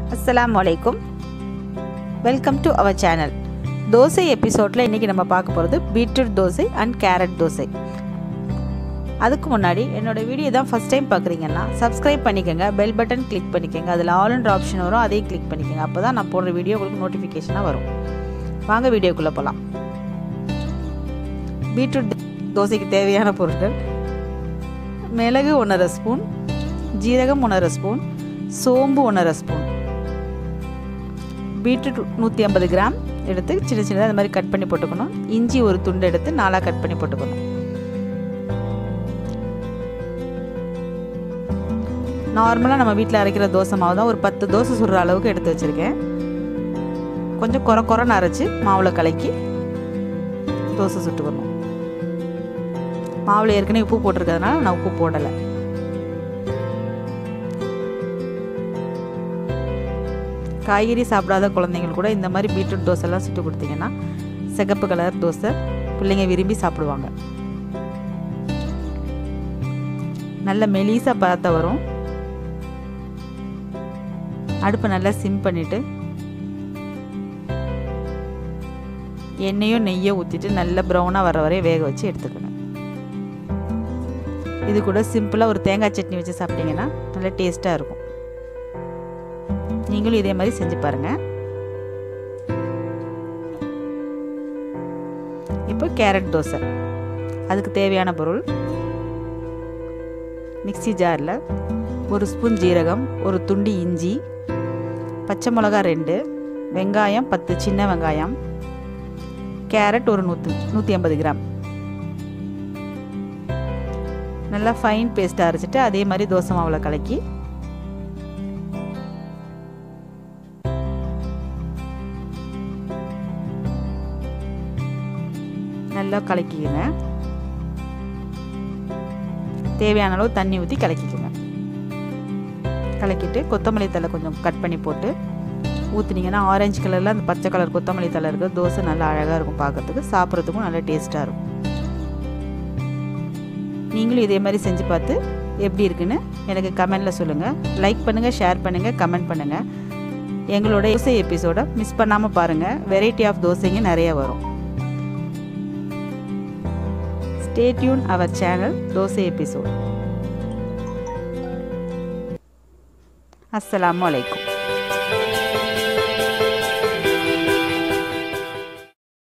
அஸ்ஸலாமு அலைக்கும் welcome to our channel dosa எபிசோடில் இன்றைக்கி நம்ம பார்க்க போகிறது beetroot dosa and carrot dosa அதுக்கு முன்னாடி என்னோடய வீடியோ தான் ஃபஸ்ட் டைம் பார்க்குறீங்கன்னா சப்ஸ்கிரைப் பண்ணிக்கோங்க பெல் பட்டன் கிளிக் பண்ணிக்கோங்க அதில் ஆல்ன்ற ஆப்ஷன் வரும் அதையும் கிளிக் பண்ணிக்கோங்க அப்போ தான் நான் போடுற வீடியோ உங்களுக்கு நோட்டிஃபிகேஷனாக வரும் வாங்க வீடியோக்குள்ளே போகலாம் பீட்ரூட் தோசைக்கு தேவையான பொருட்கள் மிளகு ஒன்றரை ஸ்பூன் ஜீரகம் ஒன்றரை ஸ்பூன் சோம்பு ஒன்றரை ஸ்பூன் பீட்ரூட் நூற்றி ஐம்பது கிராம் எடுத்து சின்ன சின்னதாக இந்த மாதிரி கட் பண்ணி போட்டுக்கணும் இஞ்சி ஒரு துண்டு எடுத்து நாலாக கட் பண்ணி போட்டுக்கணும் நார்மலாக நம்ம வீட்டில் அரைக்கிற தோசை மாவு தான் ஒரு பத்து தோசை சுடுற அளவுக்கு எடுத்து வச்சுருக்கேன் கொஞ்சம் குறை குறைன்னு அரைச்சி மாவில் கலக்கி தோசை சுட்டுக்கணும் மாவில் ஏற்கனவே உப்பு போட்டிருக்கிறதுனால நான் உப்பு போடலை காய்கறி சாப்பிடாத குழந்தைங்கள் கூட இந்த மாதிரி பீட்ரூட் தோசைலாம் சுட்டு கொடுத்தீங்கன்னா சிகப்பு கலர் தோசை பிள்ளைங்க விரும்பி சாப்பிடுவாங்க நல்ல மெலிசாக பார்த்த வரும் அடுப்பை நல்லா சிம் பண்ணிவிட்டு எண்ணெயோ நெய்யோ ஊற்றிட்டு நல்ல ப்ரௌனாக வர வரையும் வேக வச்சு எடுத்துக்கணும் இது கூட சிம்பிளாக ஒரு தேங்காய் சட்னி வச்சு சாப்பிட்டீங்கன்னா நல்லா டேஸ்ட்டாக இருக்கும் நீங்களும் இதே மாதிரி செஞ்சு பாருங்கள் இப்போ கேரட் தோசை அதுக்கு தேவையான பொருள் மிக்சி ஜாரில் ஒரு ஸ்பூன் ஜீரகம் ஒரு துண்டு இஞ்சி பச்சை மிளகா ரெண்டு வெங்காயம் பத்து சின்ன வெங்காயம் கேரட் ஒரு நூற்று நூற்றி ஐம்பது கிராம் நல்லா ஃபைன் பேஸ்ட்டாக அரைச்சிட்டு அதே மாதிரி தோசை மாவில் கலக்கி நல்லா கலக்கிக்கங்க தேவையான அளவு தண்ணி ஊற்றி கலக்கிக்கோங்க கலக்கிட்டு கொத்தமல்லி தலை கொஞ்சம் கட் பண்ணி போட்டு ஊற்றுனீங்கன்னா ஆரஞ்சு கலரில் அந்த பச்சை கலர் கொத்தமல்லி தலை இருக்குது தோசை நல்லா அழகாக இருக்கும் பார்க்குறதுக்கு சாப்பிட்றதுக்கும் நல்லா டேஸ்ட்டாக இருக்கும் நீங்களும் இதே மாதிரி செஞ்சு பார்த்து எப்படி இருக்குன்னு எனக்கு கமெண்டில் சொல்லுங்கள் லைக் பண்ணுங்கள் ஷேர் பண்ணுங்கள் கமெண்ட் பண்ணுங்கள் எங்களோட தோசை எபிசோடை மிஸ் பண்ணாமல் பாருங்கள் வெரைட்டி ஆஃப் தோசைங்க நிறைய வரும் stay tuned our channel dosa episode அஸ்ஸலாமு அலைக்கும்